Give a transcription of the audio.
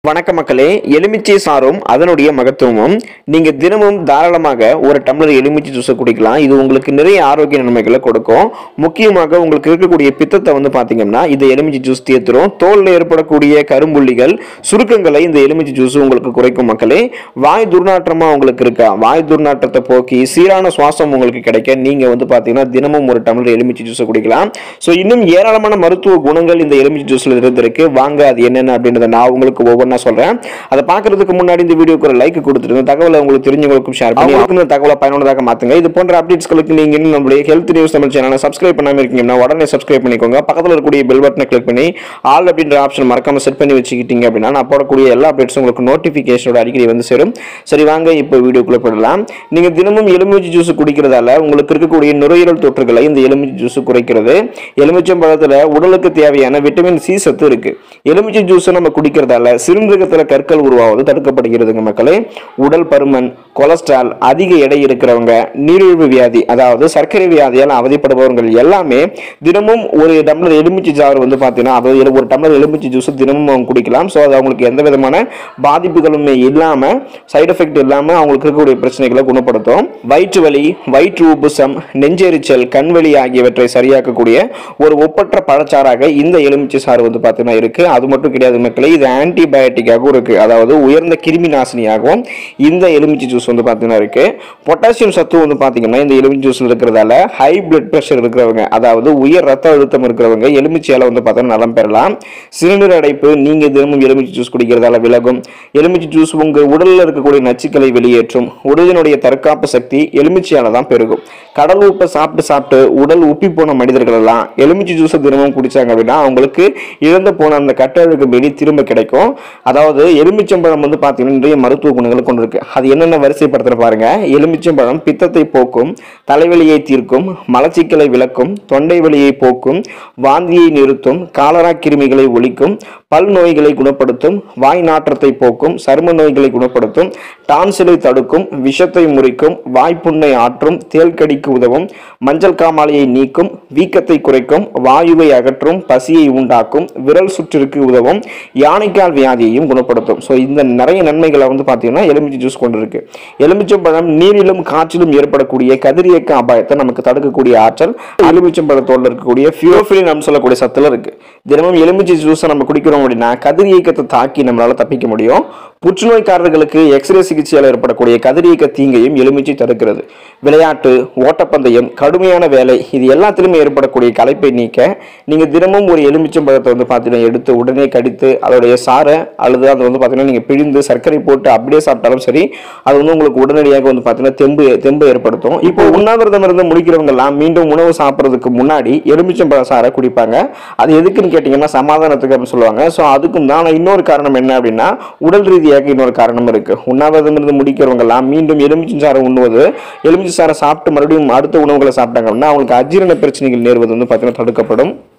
வணக்க மக்களே எலுமிச்சை சாறும் அதனுடைய மகத்துவமும் நீங்க தினமும் தாராளமாக ஒரு டம்ளர் எலுமிச்சை ஜூஸை குடிக்கலாம் இது உங்களுக்கு நிறைய ஆரோக்கிய நன்மைகளை கொடுக்கும் முக்கியமாக உங்களுக்கு இருக்கக்கூடிய பித்தத்தை வந்து பாத்தீங்கன்னா இந்த எலுமிச்சை ஜூஸ் தீர்த்துரும் தோல்ல ஏற்படக்கூடிய கரும்புள்ளிகள் சுருக்கங்களை இந்த எலுமிச்சை ஜூஸ் உங்களுக்கு குறைக்கும் மக்களே வாய் துர்நாற்றமா உங்களுக்கு இருக்கா வாய் துர்நாற்றத்தை போக்கி சீரான சுவாசம் உங்களுக்கு கிடைக்க நீங்க வந்து பாத்தீங்கன்னா தினமும் ஒரு டம்ளர் எலுமிச்சை ஜூஸை குடிக்கலாம் ஸோ இன்னும் ஏராளமான மருத்துவ குணங்கள் இந்த எலுமிச்சை ஜூஸ்ல இருந்திருக்கு வாங்க அது என்னென்ன அப்படின்றத நான் உங்களுக்கு ஒவ்வொன்றா சொல்றேன் அதை பார்க்கறதுக்கு முன்னாடி இந்த வீடியோக்கு ஒரு லைக் கொடுத்துட்டு இந்த தகவலை உங்களுக்கு தெரிஞ்சவங்களுக்கும் ஷேர் பண்ணி அவங்களுக்கும் இந்த தகவலை பயனுள்ளதாக மாத்துங்க இது போன்ற அப்டேட்ஸ்களுக்கு நீங்க இன்னும் நம்மளுடைய ஹெல்த் நியூஸ் தமிழ் சேனலை சப்ஸ்கிரைப் பண்ணாம இருக்கீங்கன்னா உடனே சப்ஸ்கிரைப் பண்ணிக்கோங்க பக்கத்தில் இருக்கக்கூடிய பெல் பட்டனை கிளிக் பண்ணி ஆல் அப்படின்ற ஆப்ஷன் மறக்காம செட் பண்ணி வச்சுக்கிட்டீங்க அப்படின்னா நான் போடக்கூடிய எல்லா அப்டேட்ஸும் உங்களுக்கு நோட்டிஃபிகேஷனோட அடிக்கடி வந்து சேரும் சரி வாங்க இப்போ வீடியோக்குள்ள போடலாம் நீங்க தினமும் எலுமிச்சை ஜூஸ் குடிக்கிறதால உங்களுக்கு இருக்கக்கூடிய நுரையீரல் தொற்றுகளை இந்த எலுமிச்சை ஜூஸ் குறைக்கிறது எலுமிச்சம் பழத்துல உடலுக்கு தேவையான விட்டமின் சி சத்து இருக்கு எலுமிச்சை ஜூஸ் நம்ம குடிக்கிறதால சிறுநீரகத்துல கற்கள் உருவாவது தடுக்கப்படுகிறதுங்க மக்களே உடல் பருமன் கொலஸ்ட்ரால் அதிக எடை இருக்கிறவங்க நீரிழிவு வியாதி அதாவது சர்க்கரை வியாதியால் அவதிப்படுபவர்கள் எல்லாமே தினமும் ஒரு டம்ளர் எலுமிச்சை ஜார் வந்து பார்த்தீங்கன்னா அதாவது எலு- ஒரு டம்ளர் எலுமிச்சை ஜூஸ் தினமும் அவங்க குடிக்கலாம் ஸோ அது அவங்களுக்கு எந்த விதமான பாதிப்புகளுமே இல்லாமல் சைடு எஃபெக்ட் இல்லாமல் அவங்களுக்கு இருக்கக்கூடிய பிரச்சனைகளை குணப்படுத்தும் வயிற்று வலி வயிற்று உப்புசம் நெஞ்செரிச்சல் கண்வலி ஆகியவற்றை சரியாக்கக்கூடிய ஒரு ஒப்பற்ற பழச்சாறாக இந்த எலுமிச்சை சாறு வந்து பார்த்தீங்கன்னா இருக்கு அது மட்டும் கிடையாது மக்களே இது ஆன்டிபயோட்டிக்காகவும் இருக்கு அதாவது உயர்ந்த கிருமி நாசினியாகவும் இந்த எலுமிச்சை ஜூஸ் வந்து பார்த்தீங்கன்னா இருக்கு பொட்டாசியம் சத்து வந்து பார்த்தீங்கன்னா இந்த எலுமிச்சை ஜூஸ்ல இருக்கிறதால ஹை பிளட் பிரஷர் இருக்கிறவங்க அதாவது உயர் ரத்த அழுத்தம் இருக்கிறவங்க எலுமிச்சையால வந்து பார்த்தீங்கன்னா நலம் பெறலாம் சிறுநீர் அடைப்பு நீங்க தினமும் எலுமிச்சை ஜூஸ் குடிக்கிறதால விலகும் எலுமிச்சை ஜூஸ் உங்க உடல்ல இருக்கக்கூடிய நச்சுக்களை வெளியேற்றும் உடலினுடைய தற்காப்பு சக்தி எலுமிச்சையால தான் பெருகும் கடல் உப்பை சாப்பிட்டு சாப்பிட்டு உடல் உப்பி போன மனிதர்கள் எல்லாம் எலுமிச்சை ஜூஸை தினமும் குடிச்சாங்க அப்படின்னா அவங்களுக்கு இழந்து போன அந்த கட்டழுக்கு வெளி திரும்ப கிடைக்கும் அதாவது எலுமிச்சம்பழம் வந்து பார்த்தீங்கன்னா நிறைய மருத்துவ குணங்களை கொண்டிருக்கு அது என்னென்ன வரிசைப்படுத்துற பாருங்க எலுமிச்சம்பழம் பித்தத்தை போக்கும் தலைவலியை தீர்க்கும் மலச்சிக்கலை விளக்கும் தொண்டை வலியை போக்கும் வாந்தியை நிறுத்தும் காலரா கிருமிகளை ஒழிக்கும் பல் நோய்களை குணப்படுத்தும் வாய் நாற்றத்தை போக்கும் சரும நோய்களை குணப்படுத்தும் டான்சிலை தடுக்கும் விஷத்தை முறிக்கும் வாய்ப்புண்ணை ஆற்றும் தேள்கடிக்கு உதவும் மஞ்சள் காமாலையை நீக்கும் வீக்கத்தை குறைக்கும் வாயுவை அகற்றும் பசியை உண்டாக்கும் விரல் சுற்றிற்கு உதவும் யானைக்கால் வியாதியையும் குணப்படுத்தும் ஸோ இந்த நிறைய நன்மைகளை வந்து பார்த்தீங்கன்னா எலுமிச்சை ஜூஸ் கொண்டு இருக்கு எலுமிச்சம்பழம் நீரிலும் காற்றிலும் ஏற்படக்கூடிய கதிரியக்க அபாயத்தை நமக்கு தடுக்கக்கூடிய ஆற்றல் எலுமிச்சம்பழத்தோட இருக்கக்கூடிய ஃபியோஃபிலின் நம்ம சொல்லக்கூடிய சத்துல இருக்கு தினமும் எலுமிச்சை ஜூஸை நம்ம குடிக்கிறோம் அப்படின்னா கதிரியக்கத்தை தாக்கி நம்மளால தப்பிக்க முடியும் புற்றுநோய்க்காரர்களுக்கு எக்ஸ்ரே சிகிச்சையால் ஏற்படக்கூடிய கதிரியக்க தீங்கையும் எலுமிச்சை தடுக்கிறது விளையாட்டு ஓட்டப்பந்தயம் கடுமையான வேலை இது எல்லாத்திலுமே ஏற்படக்கூடிய களைப்பை நீக்க நீங்க தினமும் ஒரு எலுமிச்சம்பழத்தை வந்து பார்த்தீங்கன்னா எடுத்து உடனே கடித்து அதோடைய சாறை அல்லது அதை வந்து பார்த்தீங்கன்னா நீங்க பிழிந்து சர்க்கரை போட்டு அப்படியே சாப்பிட்டாலும் சரி அது வந்து உங்களுக்கு உடனடியாக வந்து பார்த்தீங்கன்னா தெம்பு தெம்பு ஏற்படுத்தும் இப்போ உண்ணாவிரதம் இருந்து முடிக்கிறவங்க எல்லாம் மீண்டும் உணவு சாப்பிட்றதுக்கு முன்னாடி எலுமிச்சம்பழ சாறை குடிப்பாங்க அது எதுக்குன்னு கேட்டிங்கன்னா சமாதானத்துக்கு அப்படின்னு சொல்லுவாங்க ஸோ அதுக்கும் தான் ஆனா இன்னொரு காரணம் என்ன அப்படின்னா உடல் ரீதியாக இன்னொரு காரணம் இருக்கு உண்ணாவிரதம் இருந்து முடிக்கிறவங்க எல்லாம் மீண்டும் எலுமிச்சை சாறை உண்ணுவது எலுமிச்சை சாறை சாப்பிட்டு மறுபடியும் அடுத்த உணவுகளை சாப்பிட்டாங்க அப்படின்னா அவங்களுக்கு அஜீரண பிரச்சனைகள் நேர்வது வந்து பார்த்தீங்கன்னா தடுக்கப்படும்